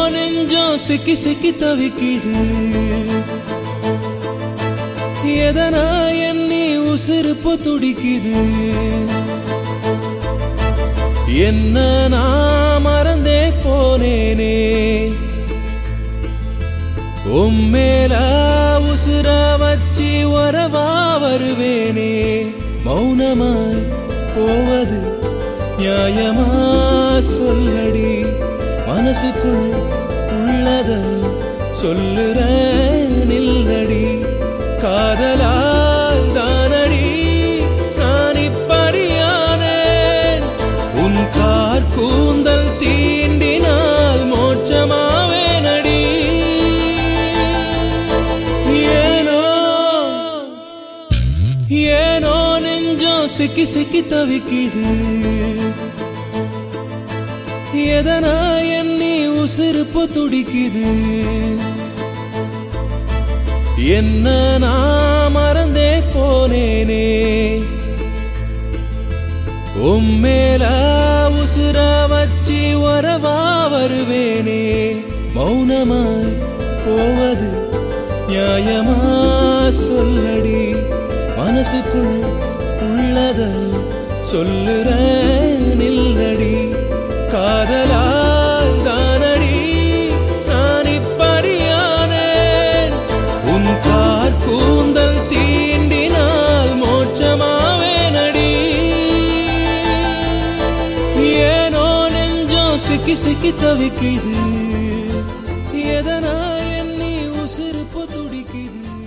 நெஞ்சம் சிக்கி சிக்கி தவிக்குது எதனா எண்ணி உசுறுப்பு துடிக்குது என்ன நான் மறந்தே போனேனே உம்மேல உசுர வச்சு வரவா வருவேனே மௌனமாய் போவது நியாயமா சொல்லடி மனசுக்குள் உள்ளத சொல்லுற நில்லடி காதலால் தானடி நான் இப்படியானேன் உன் கார் கூந்தல் தீண்டினால் மோட்சமாவேனடி ஏனோ ஏனோ நெஞ்சம் சிக்கி சிக்கி தவிக்குது எதனா எண்ணி உசுறுப்பு துடிக்குது என்ன நான் மறந்தே போனேனே உம்மேல உசுர வச்சு வரவா வருவேனே மௌனமாய் போவது நியாயமா சொல்லடி மனசுக்குள் உள்ளத சொல்லுற நில்லடி காதலால் தானடி நான் இப்படியானேன் உன் கார் கூந்தல் தீண்டினால் மோட்சமாவேனடி ஏனோ நெஞ்சம் சிக்கி சிக்கி தவிக்குது எதனா எண்ணி உசுறுப்பு துடிக்குது